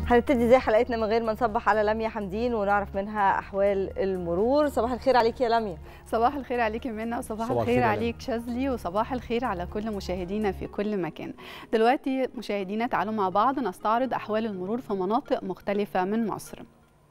هنبتدي زي حلقتنا من غير ما نصبح على لميا حمدين ونعرف منها احوال المرور صباح الخير عليك يا لميا صباح الخير عليكي منى وصباح صباح الخير الخير يا عليك شاذلي وصباح الخير على كل مشاهدينا في كل مكان دلوقتي مشاهدينا تعالوا مع بعض نستعرض احوال المرور في مناطق مختلفه من مصر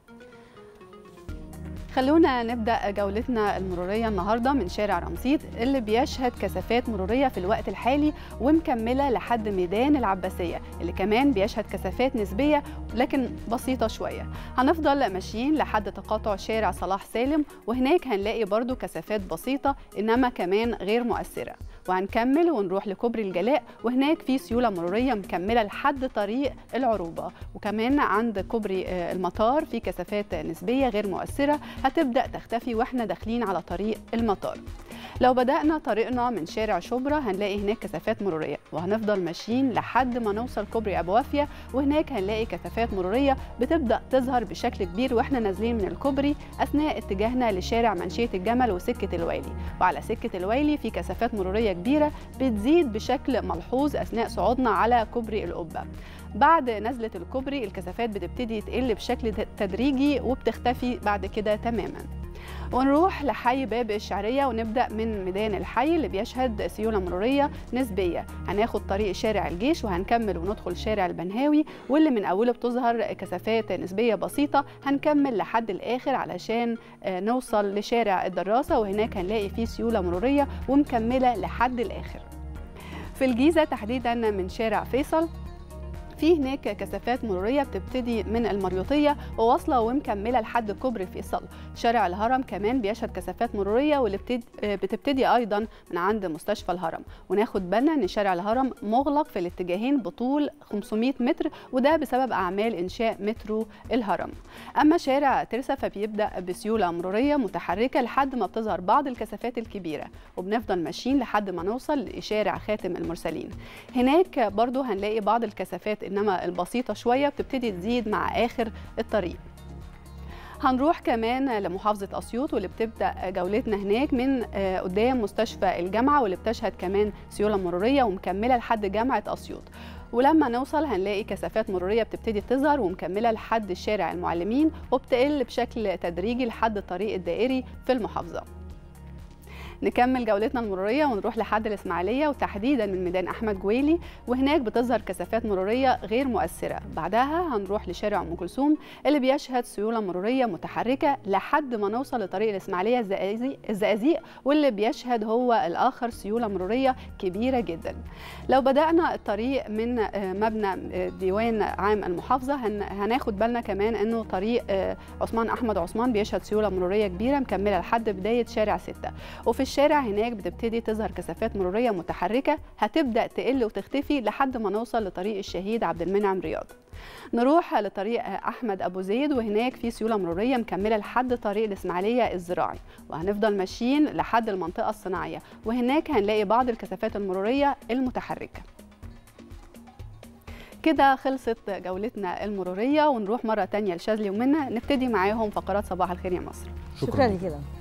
خلونا نبدا جولتنا المروريه النهارده من شارع رمسيس اللي بيشهد كثافات مروريه في الوقت الحالي ومكمله لحد ميدان العباسيه اللي كمان بيشهد كثافات نسبيه لكن بسيطه شويه هنفضل ماشيين لحد تقاطع شارع صلاح سالم وهناك هنلاقي برضو كثافات بسيطه انما كمان غير مؤثره وهنكمل ونروح لكوبري الجلاء وهناك في سيوله مروريه مكمله لحد طريق العروبه وكمان عند كوبري آه، المطار في كثافات نسبيه غير مؤثره هتبدا تختفي واحنا داخلين على طريق المطار لو بدأنا طريقنا من شارع شبرا هنلاقي هناك كثافات مرورية وهنفضل ماشيين لحد ما نوصل كوبري أبو وافية وهناك هنلاقي كثافات مرورية بتبدأ تظهر بشكل كبير واحنا نازلين من الكوبري أثناء اتجاهنا لشارع منشية الجمل وسكة الويلي وعلى سكة الويلي في كثافات مرورية كبيرة بتزيد بشكل ملحوظ أثناء صعودنا على كوبري القبة بعد نزلة الكوبري الكثافات بتبتدي تقل بشكل تدريجي وبتختفي بعد كده تماماً ونروح لحي باب الشعريه ونبدا من ميدان الحي اللي بيشهد سيوله مروريه نسبيه هناخد طريق شارع الجيش وهنكمل وندخل شارع البنهاوي واللي من اوله بتظهر كثافات نسبيه بسيطه هنكمل لحد الاخر علشان آه، نوصل لشارع الدراسه وهناك هنلاقي فيه سيوله مروريه ومكمله لحد الاخر في الجيزه تحديدا من شارع فيصل في هناك كثافات مروريه بتبتدي من المريوطيه وواصله ومكمله لحد كوبري فيصل شارع الهرم كمان بيشهد كثافات مروريه واللي بتد- بتبتدي ايضا من عند مستشفى الهرم وناخد بالنا ان شارع الهرم مغلق في الاتجاهين بطول 500 متر وده بسبب اعمال انشاء مترو الهرم اما شارع ترسا فبيبدا بسيوله مروريه متحركه لحد ما بتظهر بعض الكثافات الكبيره وبنفضل ماشيين لحد ما نوصل لشارع خاتم المرسلين هناك برضو هنلاقي بعض الكثافات انما البسيطه شويه بتبتدي تزيد مع اخر الطريق هنروح كمان لمحافظة أسيوط واللي بتبدأ جولتنا هناك من آه، قدام مستشفى الجامعة واللي بتشهد كمان سيولة مرورية ومكملة لحد جامعة أسيوط ولما نوصل هنلاقي كثافات مرورية بتبتدي تظهر ومكملة لحد شارع المعلمين وبتقل بشكل تدريجي لحد الطريق الدائري في المحافظة نكمل جولتنا المروريه ونروح لحد الاسماعيليه وتحديدا من ميدان احمد جويلي وهناك بتظهر كثافات مروريه غير مؤثره بعدها هنروح لشارع ام كلثوم اللي بيشهد سيوله مروريه متحركه لحد ما نوصل لطريق الاسماعيليه الزقازيق الزقازيق واللي بيشهد هو الاخر سيوله مروريه كبيره جدا لو بدانا الطريق من آه، مبنى آه، ديوان عام المحافظه هن- هناخد بالنا كمان انه طريق آه، عثمان احمد عثمان بيشهد سيوله مروريه كبيره مكمله لحد بدايه شارع 6 وفي الشارع هناك بتبتدي تظهر كثافات مروريه متحركه هتبدا تقل وتختفي لحد ما نوصل لطريق الشهيد عبد المنعم رياض نروح لطريق احمد ابو زيد وهناك في سيوله مروريه مكمله لحد طريق الاسماعيليه الزراعي وهنفضل ماشيين لحد المنطقه الصناعيه وهناك هنلاقي بعض الكثافات المروريه المتحركه كده خلصت جولتنا المروريه ونروح مره تانية لشاذلي ومنى نبتدي معاهم فقرات صباح الخير يا مصر شكرا لك كده